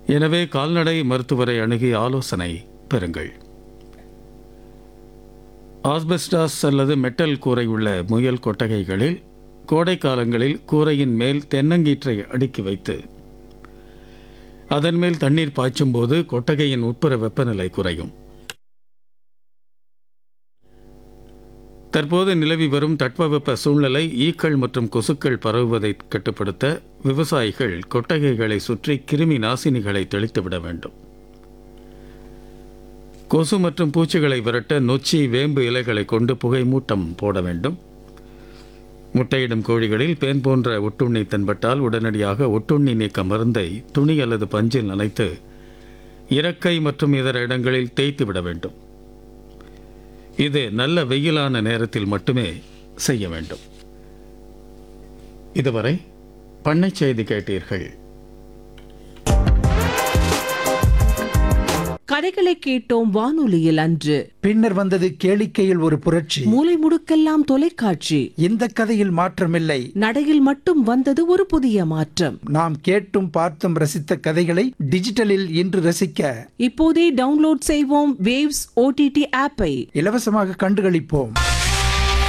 எனவே கால்நடை மருத்துவரை அணுகி ஆலோசனை பெறுங்கள் ஆஸ்பெஸ்டாஸ் அல்லது மெட்டல் கூரை உள்ள முயல் கொட்டகைகளில் கோடை காலங்களில் கூரையின் மேல் தென்னங்கீற்றை அடுக்கி வைத்து அதன் மேல் தண்ணீர் பாய்ச்சும் போது கொட்டகையின் உட்புற வெப்பநிலை குறையும் தற்போது நிலவி வரும் தட்பவெப்ப சூழ்நிலை ஈக்கள் மற்றும் கொசுக்கள் பரவுவதை கட்டுப்படுத்த விவசாயிகள் கொட்டகைகளை சுற்றி கிருமி நாசினிகளை தெளித்துவிட வேண்டும் கொசு மற்றும் பூச்சிகளை விரட்ட நொச்சி வேம்பு இலைகளை கொண்டு புகை மூட்டம் போட வேண்டும் முட்டையிடும் கோழிகளில் பேன் போன்ற ஒட்டுண்ணி தென்பட்டால் உடனடியாக ஒட்டுண்ணி நீக்க மருந்தை துணி அல்லது பஞ்சில் நனைத்து இறக்கை மற்றும் இதர இடங்களில் தேய்த்து விட வேண்டும் இது நல்ல வெயிலான நேரத்தில் மட்டுமே செய்ய வேண்டும் இதுவரை பண்ணை செய்தி கேட்டீர்கள் கதைகளை கேட்டோம் வானொலியில் அன்று பின்னர் வந்தது கேளிக்கையில் ஒரு புரட்சி மூலை முடுக்கெல்லாம் தொலைக்காட்சி இந்த கதையில் மாற்றமில்லை நடையில் மட்டும் வந்தது ஒரு புதிய மாற்றம் நாம் கேட்டும் பார்த்தும் ரசித்த கதைகளை டிஜிட்டலில் இன்று ரசிக்க இப்போதே டவுன்லோட் செய்வோம் வேவ்ஸ் ஓடிடி ஆப்பை இலவசமாக கண்டுகளிப்போம்